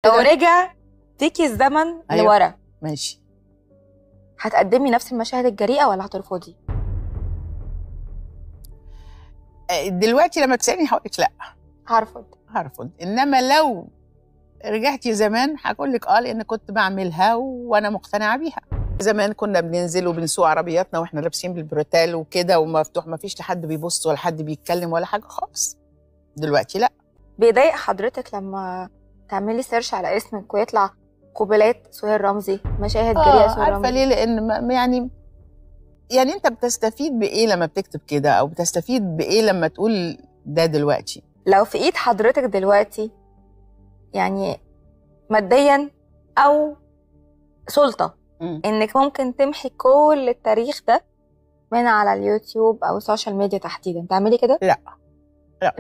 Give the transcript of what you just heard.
لو رجع فيكي الزمن أيوة. لورا ماشي هتقدمي نفس المشاهد الجريئه ولا هترفضي آه، دلوقتي لما تسالني هقول لك لا هرفض هرفض انما لو رجعتي زمان هقول لك اه لان كنت بعملها وانا مقتنعه بيها زمان كنا بننزل وبنسوق عربياتنا واحنا لابسين بالبروتال وكده ومفتوح ما فيش حد بيبص ولا حد بيتكلم ولا حاجه خالص دلوقتي لا بيضايق حضرتك لما تعملي سيرش على اسمك ويطلع قبلات سهير رمزي مشاهد جريئه اه سهير عارفه رمزي ليه لان ما- يعني يعني انت بتستفيد بايه لما بتكتب كده او بتستفيد بايه لما تقول ده دلوقتي لو في ايد حضرتك دلوقتي يعني ماديا او سلطه مم. انك ممكن تمحي كل التاريخ ده من على اليوتيوب او السوشيال ميديا تحديدا تعملي كده لا